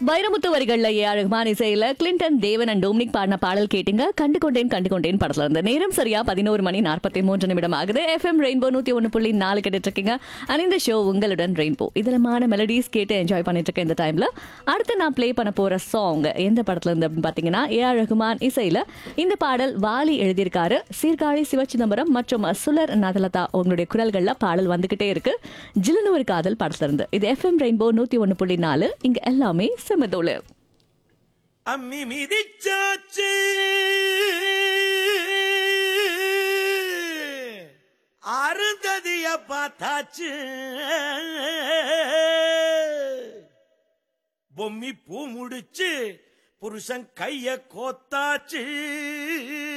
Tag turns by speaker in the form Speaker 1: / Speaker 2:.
Speaker 1: வைரமுத்து வரிகள்ல A R Rahman இசையில Clinton தேவன் அண்ட் டோமினிக் பாடின பாடல் கேட்டீங்க கண்டு கொண்டேன் கண்டு கொண்டேன் படத்துல இருந்து நேரம் சரியா பதினோரு மணி நாற்பத்தி மூன்று நிமிடம் ஆகுது எஃப்எம் ரெயின்போ நூத்தி ஒன்னு புள்ளி நாலு கேட்டுட்டு இருக்கீங்க அண்ட் இந்த ஷோ உங்களுடன் ரெயின்போ இதலமான மெலடிஸ் கேட்டு என்ஜாய் பண்ணிட்டு இருக்க இந்த டைம்ல அடுத்து நான் ப்ளே பண்ண போற சாங் எந்த படத்துல இருந்து அப்படின்னு பாத்தீங்கன்னா ஏ ஆர் ரஹ்மான் இசையில இந்த பாடல் வாலி எழுதியிருக்காரு சீர்காழி சிவச்சிதம்பரம் மற்றும் சுலர் நதலதா உங்களுடைய குரல்கள்ல பாடல் வந்துகிட்டே இருக்கு ஜில்லுனு ஒரு காதல் படத்துல இருந்து இது எஃப்எம் ரெயின்போ நூத்தி ஒன்னு புள்ளி நாலு இங்க எல்லாமே செமதோலு
Speaker 2: அம்மி மிதிச்சாச்சு அருந்ததிய பார்த்தாச்சு பொம்மி பூ முடிச்சு புருஷன் கைய கோத்தாச்சு